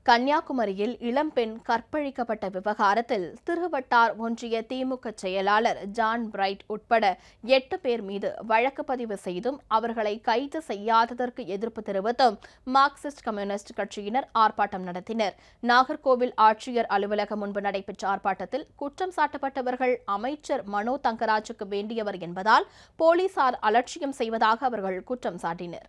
கன்னியாகுமரியில் இளம்பெண் கற்பழிக்கப்பட்ட விவகாரத்தில் திருவட்டார் ஒன்றிய திமுக செயலாளர் ஜான் பிரைட் உட்பட எட்டு பேர் மீது வழக்கு பதிவு செய்தும் அவர்களை கைது செய்யாததற்கு எதிர்ப்பு தெரிவித்தும் மார்க்சிஸ்ட் கம்யூனிஸ்ட் கட்சியினர் ஆர்ப்பாட்டம் நடத்தினர் நாகர்கோவில் ஆட்சியர் அலுவலகம் முன்பு நடைபெற்ற ஆர்ப்பாட்டத்தில் குற்றம் சாட்டப்பட்டவர்கள் அமைச்சர் மனோ தங்கராஜுக்கு வேண்டியவர் என்பதால் போலீசார் அலட்சியம் செய்வதாக அவர்கள் குற்றம் சாட்டினர்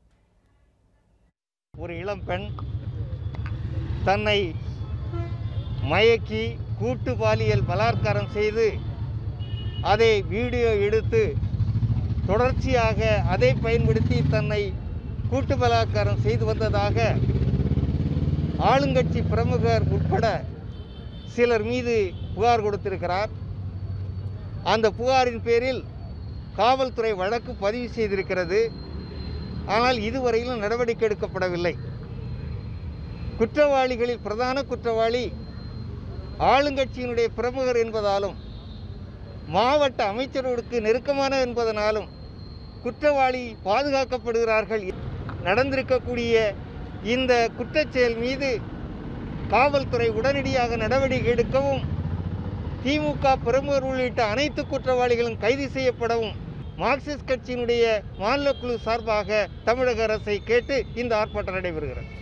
ஒரு இளம் பெண் தன்னை மயக்கி கூட்டு பாலியல் பலாத்காரம் செய்து அதை வீடியோ எடுத்து தொடர்ச்சியாக அதை பயன்படுத்தி தன்னை கூட்டு பலாத்காரம் செய்து வந்ததாக ஆளுங்கட்சி பிரமுகர் உட்பட சிலர் மீது புகார் கொடுத்திருக்கிறார் அந்த புகாரின் பேரில் காவல்துறை வழக்கு பதிவு செய்திருக்கிறது ஆனால் இதுவரையிலும் நடவடிக்கை எடுக்கப்படவில்லை குற்றவாளிகளில் பிரதான குற்றவாளி ஆளுங்கட்சியினுடைய பிரமுகர் என்பதாலும் மாவட்ட அமைச்சர்களுக்கு நெருக்கமான என்பதனாலும் குற்றவாளி பாதுகாக்கப்படுகிறார்கள் நடந்திருக்கக்கூடிய இந்த குற்றச்செயல் மீது காவல்துறை உடனடியாக நடவடிக்கை எடுக்கவும் திமுக பிரமுகர் உள்ளிட்ட அனைத்து குற்றவாளிகளும் கைது செய்யப்படவும் மார்க்சிஸ்ட் கட்சியினுடைய மாநில குழு சார்பாக தமிழக அரசை கேட்டு இந்த ஆர்ப்பாட்டம் நடைபெறுகிறது